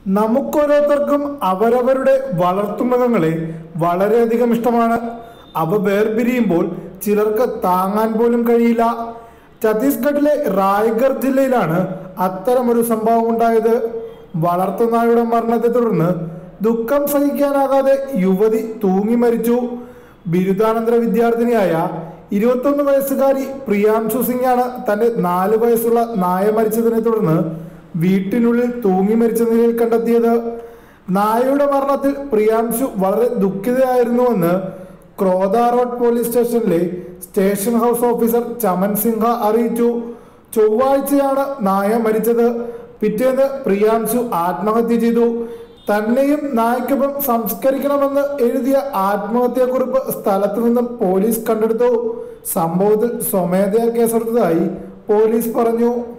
നമുക്കോരോരുത്തർക്കും അവരവരുടെ വളർത്തുമൃഗങ്ങളെ വളരെയധികം ഇഷ്ടമാണ് അവ വേർപിരിയുമ്പോൾ ചിലർക്ക് താങ്ങാൻ പോലും കഴിയില്ല ഛത്തീസ്ഗഡിലെ റായ്ഗർ ജില്ലയിലാണ് അത്തരമൊരു സംഭവം ഉണ്ടായത് വളർത്തുനായുടെ മരണത്തെ തുടർന്ന് ദുഃഖം സഹിക്കാനാകാതെ യുവതി തൂങ്ങി മരിച്ചു ബിരുദാനന്തര വിദ്യാർത്ഥിനിയായ ഇരുപത്തൊന്ന് വയസ്സുകാരി പ്രിയാംശു സിംഗാണ് തന്റെ നാല് വയസ്സുള്ള നായ മരിച്ചതിനെ തുടർന്ന് വീട്ടിനുള്ളിൽ തൂങ്ങി മരിച്ച നിലയിൽ കണ്ടെത്തിയത് നായയുടെ മരണത്തിൽ പ്രിയാംശു വളരെ ദുഃഖിതയായിരുന്നുവെന്ന് ക്രോദ റോഡ് പോലീസ് സ്റ്റേഷനിലെ station house officer Chaman Sinha അറിയിച്ചു ചൊവ്വാഴ്ചയാണ് നായ മരിച്ചത് പിറ്റേന്ന് പ്രിയാംശു ആത്മഹത്യ ചെയ്തു തന്നെയും നായ്ക്കൊപ്പം സംസ്കരിക്കണമെന്ന് എഴുതിയ ആത്മഹത്യാക്കുറിപ്പ് സ്ഥലത്തു നിന്നും പോലീസ് കണ്ടെടുത്തു സംഭവത്തിൽ സ്വമേധയാ കേസെടുത്തതായി പോലീസ് പറഞ്ഞു